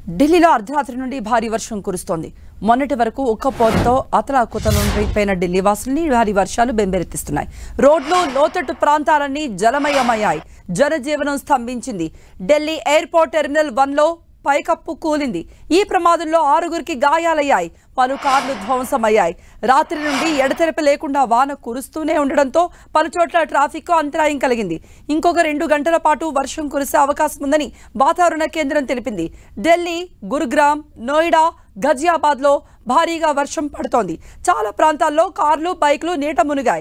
ఢిల్లీలో అర్ధరాత్రి నుండి భారీ వర్షం కురుస్తోంది మొన్నటి వరకు ఒక్కపోతతో అతలాకుతలైపోయిన ఢిల్లీ వాసుల్ని భారీ వర్షాలు బెంబెరెత్తిస్తున్నాయి రోడ్లు లోతట్టు ప్రాంతాలన్నీ జలమయమయ్యాయి జనజీవనం స్తంభించింది ఢిల్లీ ఎయిర్పోర్ట్ టెర్మినల్ వన్లో పైకప్పు కూలింది ఈ ప్రమాదంలో ఆరుగురికి గాయాలయ్యాయి పలు కార్లు ధ్వంసమయ్యాయి రాత్రి నుండి ఎడతెరపి లేకుండా వాన కురుస్తూనే ఉండడంతో పలు చోట్ల ట్రాఫిక్ అంతరాయం కలిగింది ఇంకొక రెండు గంటల పాటు వర్షం కురిసే అవకాశం ఉందని వాతావరణ కేంద్రం తెలిపింది ఢిల్లీ గురుగ్రామ్ నోయిడా ఘజియాబాద్లో భారీగా వర్షం పడుతోంది చాలా ప్రాంతాల్లో కార్లు బైక్లు నీట మునిగాయి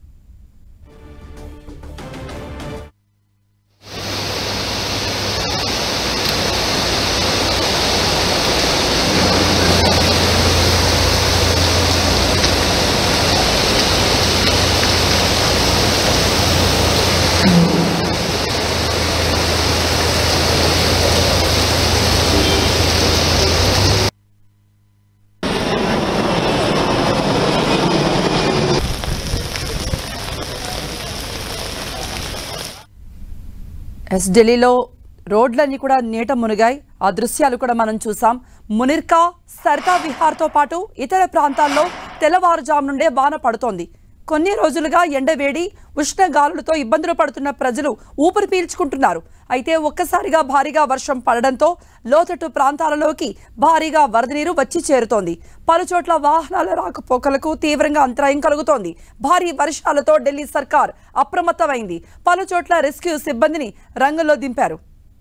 ఎస్ ఢిల్లీలో రోడ్లన్నీ కూడా నీట మునిగాయి ఆ దృశ్యాలు కూడా మనం చూసాం మునిర్కా సర్కా విహార్తో పాటు ఇతర ప్రాంతాల్లో తెల్లవారుజాము నుండే వాన పడుతోంది కొన్ని రోజులుగా ఎండవేడి ఉష్ణగాలులతో ఇబ్బందులు పడుతున్న ప్రజలు ఊపిరి పీల్చుకుంటున్నారు అయితే ఒక్కసారిగా భారీగా వర్షం పడడంతో లోతట్టు ప్రాంతాలలోకి భారీగా వరద నీరు వచ్చి చేరుతోంది పలుచోట్ల వాహనాల రాకపోకలకు తీవ్రంగా అంతరాయం కలుగుతోంది భారీ వర్షాలతో ఢిల్లీ సర్కార్ అప్రమత్తమైంది పలుచోట్ల రెస్క్యూ సిబ్బందిని రంగంలో దింపారు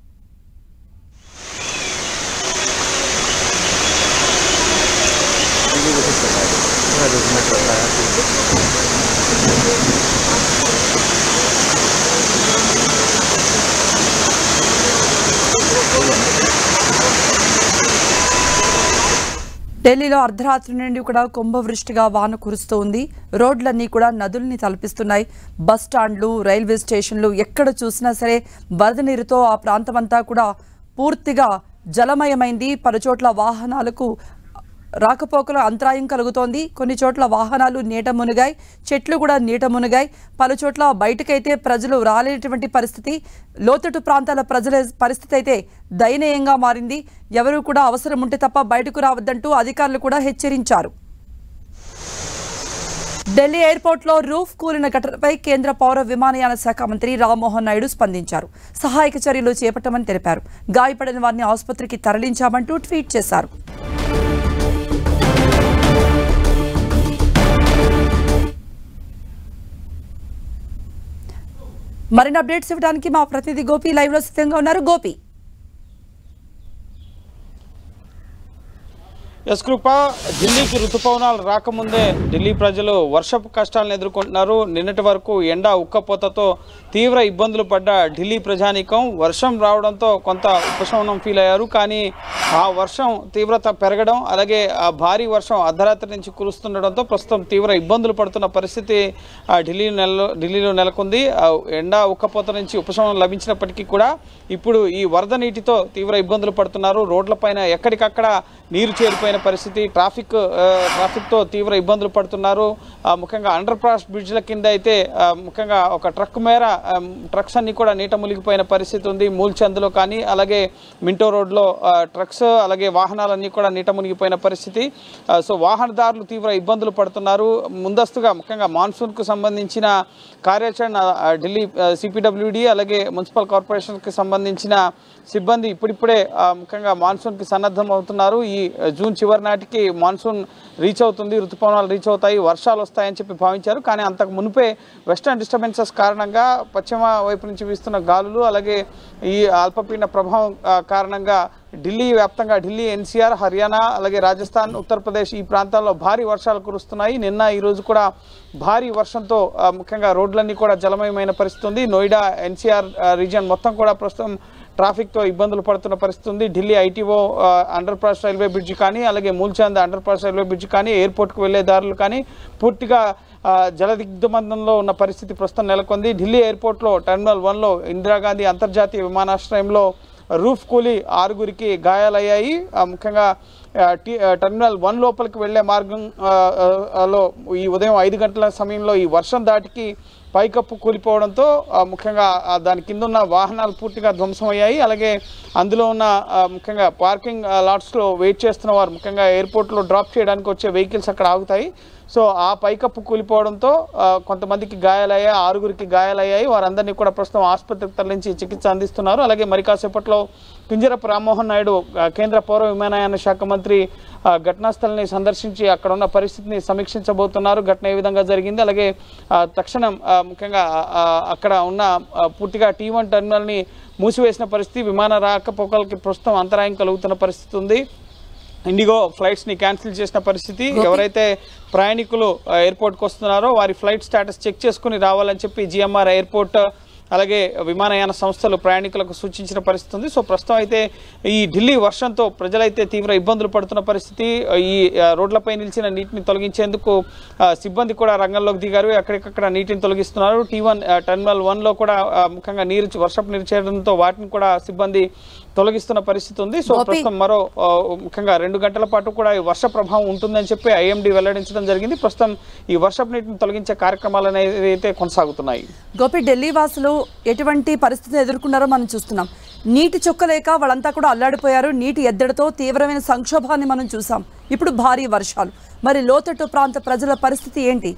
ఢిల్లీలో అర్ధరాత్రి నుండి కూడా కుంభవృష్టిగా వాన కురుస్తూ ఉంది రోడ్లన్నీ కూడా నదుల్ని తలపిస్తున్నాయి బస్ స్టాండ్లు రైల్వే స్టేషన్లు ఎక్కడ చూసినా సరే వరద నీరుతో ఆ ప్రాంతమంతా కూడా పూర్తిగా జలమయమైంది పలుచోట్ల వాహనాలకు రాకపోకల అంతరాయం కలుగుతోంది కొన్ని చోట్ల వాహనాలు నీట మునిగాయి చెట్లు కూడా నీట మునిగాయి పలు చోట్ల బయటకైతే ప్రజలు రాలేనటువంటి పరిస్థితి లోతట్టు ప్రాంతాల ప్రజల పరిస్థితి అయితే దయనీయంగా మారింది ఎవరు కూడా అవసరం ఉంటే తప్ప బయటకు రావద్దంటూ అధికారులు కూడా హెచ్చరించారు ఢిల్లీ ఎయిర్పోర్ట్లో రూఫ్ కూలిన ఘటనపై కేంద్ర పౌర విమానయాన శాఖ మంత్రి రామ్మోహన్ నాయుడు స్పందించారు సహాయక చర్యలు చేపట్టమని తెలిపారు గాయపడిన వారిని ఆసుపత్రికి తరలించామంటూ ట్వీట్ చేశారు మరిన్ని అప్డేట్స్ ఇవ్వడానికి మా ప్రతినిధి గోపి లైవ్ లో సిద్ధంగా ఉన్నారు గోపి ఎస్ కృప ఢిల్లీకి ఋతుపవనాలు రాకముందే ఢిల్లీ ప్రజలు వర్షపు కష్టాలను ఎదుర్కొంటున్నారు నిన్నటి వరకు ఎండ ఉక్కపోతతో తీవ్ర ఇబ్బందులు పడ్డ ఢిల్లీ ప్రజానీకం వర్షం రావడంతో కొంత ఉపశమనం ఫీల్ అయ్యారు కానీ ఆ వర్షం తీవ్రత పెరగడం అలాగే ఆ భారీ వర్షం అర్ధరాత్రి నుంచి కురుస్తుండడంతో ప్రస్తుతం తీవ్ర ఇబ్బందులు పడుతున్న పరిస్థితి ఆ ఢిల్లీ నెల ఢిల్లీలో నెలకొంది ఆ ఎండ ఉక్కపోత నుంచి ఉపశమనం లభించినప్పటికీ కూడా ఇప్పుడు ఈ వరద నీటితో తీవ్ర ఇబ్బందులు పడుతున్నారు రోడ్లపైన ఎక్కడికక్కడ నీరు చేరిపోయిన పరిస్థితి ట్రాఫిక్ ఆ, ట్రాఫిక్తో తీవ్ర ఇబ్బందులు పడుతున్నారు ఆ, ముఖ్యంగా అండర్ పాస్ బ్రిడ్జ్ల కింద అయితే ఆ, ముఖ్యంగా ఒక ట్రక్ మేర ఆ, ట్రక్స్ అన్ని కూడా నీట మునిగిపోయిన పరిస్థితి ఉంది మూల్చందులో కానీ అలాగే మింటో రోడ్లో ఆ, ట్రక్స్ అలాగే వాహనాలన్నీ కూడా నీట మునిగిపోయిన పరిస్థితి ఆ, సో వాహనదారులు తీవ్ర ఇబ్బందులు పడుతున్నారు ముందస్తుగా ముఖ్యంగా మాన్సూన్కు సంబంధించిన కార్యాచరణ ఆ, ఢిల్లీ సిపిడబ్ల్యూడి అలాగే మున్సిపల్ కార్పొరేషన్కి సంబంధించిన సిబ్బంది ఇప్పుడిప్పుడే ఆ, ముఖ్యంగా మాన్సూన్కి సన్నద్ధం అవుతున్నారు ఈ ఆ, జూన్ చివరి నాటికి మాన్సూన్ రీచ్ అవుతుంది ఋతుపవనాలు రీచ్ అవుతాయి వర్షాలు వస్తాయని చెప్పి భావించారు కానీ అంతకు మునిపే వెస్టర్న్ డిస్టర్బెన్సెస్ కారణంగా పశ్చిమ వైపు నుంచి వీస్తున్న గాలులు అలాగే ఈ అల్పపీడన ప్రభావం ఆ, కారణంగా ఢిల్లీ వ్యాప్తంగా ఢిల్లీ ఎన్సీఆర్ హర్యానా అలాగే రాజస్థాన్ ఉత్తరప్రదేశ్ ఈ ప్రాంతాల్లో భారీ వర్షాలు కురుస్తున్నాయి నిన్న ఈ రోజు కూడా భారీ వర్షంతో ఆ, ముఖ్యంగా రోడ్లన్నీ కూడా జలమయమైన పరిస్థితి ఉంది నోయిడా ఎన్సీఆర్ రీజియన్ మొత్తం కూడా ప్రస్తుతం ట్రాఫిక్తో ఇబ్బందులు పడుతున్న పరిస్థితి ఉంది Delhi ITO under pass railway bridge కానీ అలాగే Moolchand under pass railway bridge కానీ ఎయిర్పోర్ట్కి వెళ్లే దారులు కానీ పూర్తిగా ఆ, జలదిగ్ధమందంలో ఉన్న పరిస్థితి ప్రస్తుతం నెలకొంది ఢిల్లీ ఎయిర్పోర్ట్లో టెర్మినల్ వన్లో ఇందిరాగాంధీ అంతర్జాతీయ విమానాశ్రయంలో రూఫ్ కూలి ఆరుగురికి గాయాలయ్యాయి ఆ, ముఖ్యంగా ఆ, టి- ఆ, టెర్మినల్ వన్ లోపలికి వెళ్లే మార్గం ఆ, ఆ, ఆ, లో ఈ ఉదయం ఐదు గంటల సమయంలో ఈ వర్షం దాటికి పైకప్పు కూలిపోవడంతో ఆ, ముఖ్యంగా ఆ, దాని కింద ఉన్న వాహనాలు పూర్తిగా ధ్వంసమయ్యాయి అలాగే అందులో ఉన్న ఆ, ముఖ్యంగా పార్కింగ్ ఆ, లాట్స్లో వెయిట్ చేస్తున్న వారు ముఖ్యంగా ఎయిర్పోర్ట్లో డ్రాప్ చేయడానికి వచ్చే వెహికల్స్ అక్కడ ఆగుతాయి సో ఆ పైకప్పు కూలిపోవడంతో ఆ, కొంతమందికి గాయాలయ్యాయి ఆరుగురికి గాయాలయ్యాయి వారందరినీ కూడా ప్రస్తుతం ఆసుపత్రికి తరలించి చికిత్స అందిస్తున్నారు అలాగే మరి కాసేపట్లో కింజరపు రామ్మోహన్ నాయుడు ఆ, కేంద్ర పౌర విమానయాన శాఖ మంత్రి ఆ, ఘటనా స్థలాన్ని సందర్శించి అక్కడ ఉన్న పరిస్థితిని సమీక్షించబోతున్నారు ఘటన ఏ విధంగా జరిగింది అలాగే ఆ, తక్షణం ఆ, ముఖ్యంగా ఆ, అక్కడ ఉన్న ఆ, పూర్తిగా టీ వన్ టెర్మినల్ని మూసివేసిన పరిస్థితి విమాన రాకపోకలకి ప్రస్తుతం అంతరాయం కలుగుతున్న పరిస్థితి ఉంది ఇండిగో ఫ్లైట్స్ని క్యాన్సిల్ చేసిన పరిస్థితి ఎవరైతే ప్రయాణికులు ఆ, ఎయిర్పోర్ట్కి వస్తున్నారో వారి ఫ్లైట్ స్టేటస్ చెక్ చేసుకుని రావాలని చెప్పి జిఎంఆర్ ఎయిర్పోర్ట్ అలాగే విమానయాన సంస్థలు ప్రయాణికులకు సూచించిన పరిస్థితి ఉంది సో ప్రస్తుతం అయితే ఈ ఢిల్లీ వర్షంతో ప్రజలైతే తీవ్ర ఇబ్బందులు పడుతున్న పరిస్థితి ఈ ఆ, రోడ్లపై నిలిచిన నీటిని తొలగించేందుకు ఆ, సిబ్బంది కూడా రంగంలోకి దిగారు ఎక్కడికక్కడ నీటిని తొలగిస్తున్నారు టీ వన్ టెర్మినల్ వన్లో కూడా ఆ, ముఖ్యంగా నీరు వర్షపు నీరు చేరడంతో వాటిని కూడా సిబ్బంది తొలగిస్తున్న పరిస్థితి ఉంది సో గోపి. ప్రస్తుతం మరో ఆ, ముఖ్యంగా రెండు గంటల పాటు కూడా ఈ వర్ష ప్రభావం ఉంటుందని చెప్పి ఐఎండీ వెల్లడించడం జరిగింది ప్రస్తుతం ఈ వర్షపు నీటిని తొలగించే కార్యక్రమాలు అనేది అయితే కొనసాగుతున్నాయి గోపి ఢిల్లీ వాసులు ఎటువంటి పరిస్థితిని ఎదుర్కొన్నారో మనం చూస్తున్నాం నీటి చుక్క లేక వాళ్ళంతా కూడా అల్లాడిపోయారు నీటి ఎద్దడితో తీవ్రమైన సంక్షోభాన్ని మనం చూసాం ఇప్పుడు భారీ వర్షాలు మరి లోతట్టు ప్రాంత ప్రజల పరిస్థితి ఏంటి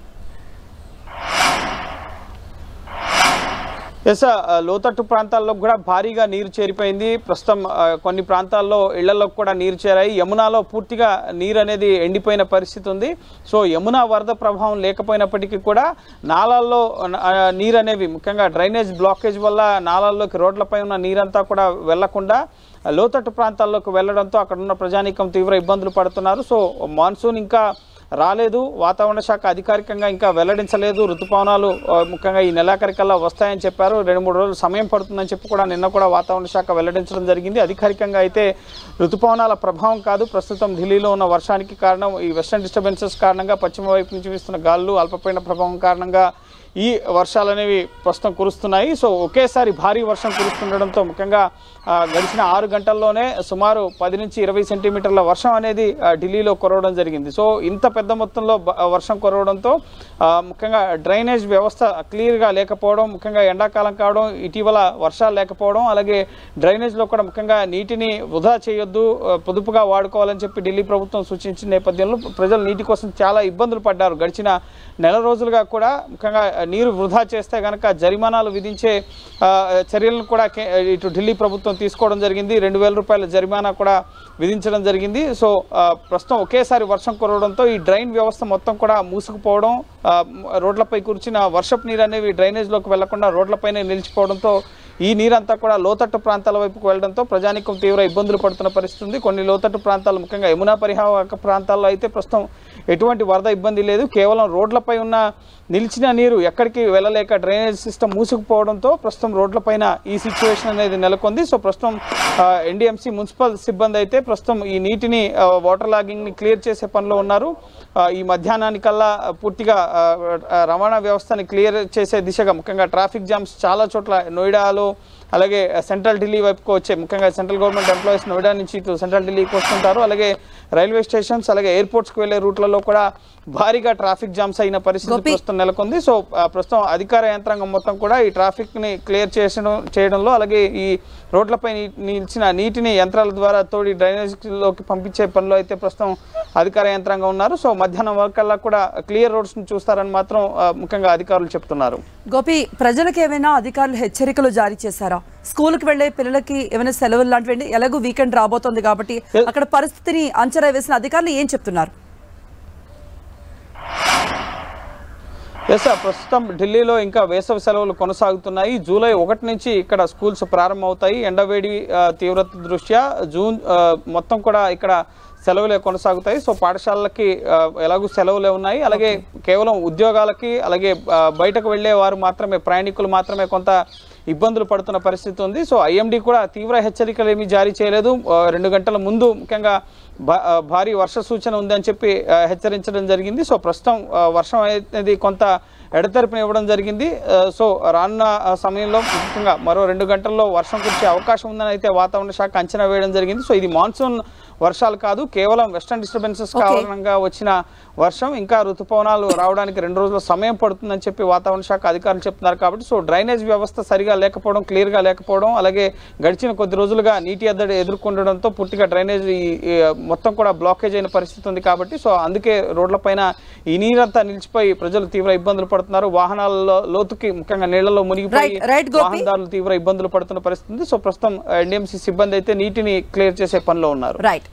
ఎస్ ఆ, లోతట్టు ప్రాంతాల్లో కూడా భారీగా నీరు చేరిపోయింది ప్రస్తుతం ఆ, కొన్ని ప్రాంతాల్లో ఇళ్లలో కూడా నీరు చేరాయి యమునాలో పూర్తిగా నీరు అనేది ఎండిపోయిన పరిస్థితి ఉంది సో యమునా వరద ప్రభావం లేకపోయినప్పటికీ కూడా నాలాల్లో ఆ, నీరు అనేవి ముఖ్యంగా డ్రైనేజ్ బ్లాకేజ్ వల్ల నాలాల్లోకి రోడ్లపై ఉన్న నీరంతా కూడా వెళ్లకుండా లోతట్టు ప్రాంతాల్లోకి వెళ్లడంతో అక్కడ ఉన్న ప్రజానీకం తీవ్ర ఇబ్బందులు పడుతున్నారు సో మాన్సూన్ ఇంకా రాలేదు వాతావరణ శాఖ అధికారికంగా ఇంకా వెల్లడించలేదు ఋతుపవనాలు ఆ, ముఖ్యంగా ఈ నెలాఖరికల్లా వస్తాయని చెప్పారు రెండు మూడు రోజులు సమయం పడుతుందని చెప్పి కూడా నిన్న కూడా వాతావరణ శాఖ వెల్లడించడం జరిగింది అధికారికంగా అయితే ఋతుపవనాల ప్రభావం కాదు ప్రస్తుతం ఢిల్లీలో ఉన్న వర్షానికి కారణం ఈ వెస్టర్న్ డిస్టర్బెన్సెస్ కారణంగా పశ్చిమ వైపు నుంచి వీస్తున్న గాలులు అల్పపీడన ప్రభావం కారణంగా ఈ వర్షాలు అనేవి ప్రస్తుతం కురుస్తున్నాయి సో ఒకేసారి భారీ వర్షం కురుస్తుండడంతో ముఖ్యంగా ఆ, గడిచిన ఆరు గంటల్లోనే సుమారు పది నుంచి ఇరవై సెంటీమీటర్ల వర్షం అనేది ఆ, ఢిల్లీలో కురవడం జరిగింది సో ఇంత పెద్ద మొత్తంలో బ- వర్షం కురవడంతో ఆ, ముఖ్యంగా డ్రైనేజ్ వ్యవస్థ క్లియర్గా లేకపోవడం ముఖ్యంగా ఎండాకాలం కావడం ఇటీవల వర్షాలు లేకపోవడం అలాగే డ్రైనేజ్లో కూడా ముఖ్యంగా నీటిని వృధా చేయొద్దు ఆ, పొదుపుగా వాడుకోవాలని చెప్పి ఢిల్లీ ప్రభుత్వం సూచించిన నేపథ్యంలో ప్రజలు నీటి కోసం చాలా ఇబ్బందులు పడ్డారు గడిచిన నెల రోజులుగా కూడా ముఖ్యంగా నీరు వృధా చేస్తే కనుక జరిమానాలు విధించే ఆ, చర్యలను కూడా కే- ఇటు ఢిల్లీ ప్రభుత్వం తీసుకోవడం జరిగింది రెండు వేల రూపాయల జరిమానా కూడా విధించడం జరిగింది సో ఆ, ప్రస్తుతం ఒకేసారి వర్షం కురవడంతో ఈ డ్రైన్ వ్యవస్థ మొత్తం కూడా మూసుకుపోవడం ఆ, రోడ్లపై కురిచిన వర్షపు నీరు అనేవి డ్రైనేజ్లోకి వెళ్లకుండా రోడ్లపైనే నిలిచిపోవడంతో ఈ నీరంతా కూడా లోతట్టు ప్రాంతాల వైపుకు వెళ్లడంతో ప్రజానికం తీవ్ర ఇబ్బందులు పడుతున్న పరిస్థితి ఉంది కొన్ని లోతట్టు ప్రాంతాలు ముఖ్యంగా యమునా పరిహార ప్రాంతాల్లో అయితే ప్రస్తుతం ఎటువంటి వరద ఇబ్బంది లేదు కేవలం రోడ్లపై ఉన్న నిలిచిన నీరు ఎక్కడికి వెళ్ళలేక డ్రైనేజ్ సిస్టమ్ మూసుకుపోవడంతో ప్రస్తుతం రోడ్లపైన ఈ సిచ్యువేషన్ అనేది నెలకొంది సో ప్రస్తుతం ఎన్డీఎంసీ మున్సిపల్ సిబ్బంది అయితే ప్రస్తుతం ఈ నీటిని ఆ, వాటర్ లాగింగ్ని క్లియర్ చేసే పనిలో ఉన్నారు ఆ, ఈ మధ్యాహ్నానికల్లా పూర్తిగా ఆ, ఆ, రవాణా వ్యవస్థని క్లియర్ చేసే దిశగా ముఖ్యంగా ట్రాఫిక్ జామ్స్ చాలా చోట్ల నోయిడాలో అలాగే సెంట్రల్ ఢిల్లీ వైపుకు వచ్చే ముఖ్యంగా సెంట్రల్ గవర్నమెంట్ ఎంప్లాయీస్ నోయిడా నుంచి ఇటు సెంట్రల్ ఢిల్లీకి వస్తుంటారు అలాగే రైల్వే స్టేషన్స్ అలాగే ఎయిర్పోర్ట్స్కి వెళ్ళే రూట్లలో కూడా భారీగా ట్రాఫిక్ జామ్స్ అయిన పరిస్థితి గోపి. ప్రస్తుతం నెలకొంది సో ఆ, ప్రస్తుతం అధికార యంత్రాంగం మొత్తం కూడా ఈ ట్రాఫిక్ ని క్లియర్ చేసడం చేయడంలో అలాగే ఈ రోడ్లపై ని- నిలిచిన నీటిని యంత్రాల ద్వారా తోడి డ్రైనేజ్ లోకి పంపించే పనిలో అయితే ప్రస్తుతం అధికార యంత్రాంగం ఉన్నారు సో మధ్యాహ్నం వరకల్లా కూడా క్లియర్ రోడ్స్ ని చూస్తారని మాత్రం ఆ, ముఖ్యంగా అధికారులు చెప్తున్నారు గోపి ప్రజలకు ఏమైనా అధికారులు హెచ్చరికలు జారీ చేశారా స్కూల్కి వెళ్ళే పిల్లలకి ఏమైనా సెలవులు లాంటివి ఎలాగో వీకెండ్ రాబోతోంది కాబట్టి అక్కడ పరిస్థితిని అంచనా వేసిన అధికారులు ఏం చెప్తున్నారు ఎస్ సార్ ప్రస్తుతం ఢిల్లీలో ఇంకా వేసవి సెలవులు కొనసాగుతున్నాయి జూలై ఒకటి నుంచి ఇక్కడ స్కూల్స్ ప్రారంభమవుతాయి ఎండవేడి ఆ, తీవ్రత దృష్ట్యా జూన్ ఆ, మొత్తం కూడా ఇక్కడ సెలవులే కొనసాగుతాయి సో పాఠశాలలకి ఆ, ఎలాగూ సెలవులే ఉన్నాయి అలాగే కేవలం ఉద్యోగాలకి అలాగే ఆ, బయటకు వెళ్ళే వారు మాత్రమే ప్రయాణికులు మాత్రమే కొంత ఇబ్బందులు పడుతున్న పరిస్థితి ఉంది సో ఐఎండీ కూడా తీవ్ర హెచ్చరికలు ఏమీ జారీ చేయలేదు ఆ, రెండు గంటల ముందు ముఖ్యంగా భా- ఆ, భారీ వర్ష సూచన ఉందని చెప్పి ఆ, హెచ్చరించడం జరిగింది సో ప్రస్తుతం ఆ, వర్షం అనేది కొంత ఎడతెరిపిన ఇవ్వడం జరిగింది ఆ, సో రానున్న ఆ, సమయంలో ముఖ్యంగా మరో రెండు గంటల్లో వర్షం కురిసే అవకాశం ఉందని అయితే వాతావరణ శాఖ అంచనా వేయడం జరిగింది సో ఇది మాన్సూన్ వర్షాలు కాదు కేవలం వెస్టర్న్ డిస్టర్బెన్సెస్ కారణంగా వచ్చిన వర్షం ఇంకా ఋతుపవనాలు రావడానికి రెండు రోజుల సమయం పడుతుందని చెప్పి వాతావరణ శాఖ అధికారులు చెప్తున్నారు కాబట్టి సో డ్రైనేజ్ వ్యవస్థ సరిగా లేకపోవడం క్లియర్ గా లేకపోవడం అలాగే గడిచిన కొద్ది రోజులుగా నీటి ఎద్దడి ఎదుర్కొండడంతో పూర్తిగా డ్రైనేజ్ ఈ- ఈ మొత్తం కూడా బ్లాకేజ్ అయిన పరిస్థితి ఉంది కాబట్టి సో అందుకే రోడ్లపైన ఈ నీరంతా నిలిచిపోయి ప్రజలు తీవ్ర ఇబ్బందులు పడుతున్నారు వాహనాలలో లోతుకి ముఖ్యంగా నీళ్లలో మునిగిపోయి Right, right, గోపి. వాహనదారులు తీవ్ర ఇబ్బందులు పడుతున్న పరిస్థితి ఉంది సో ప్రస్తుతం ఎన్డీఎంసీ సిబ్బంది అయితే నీటిని క్లియర్ చేసే పనిలో ఉన్నారు రైట్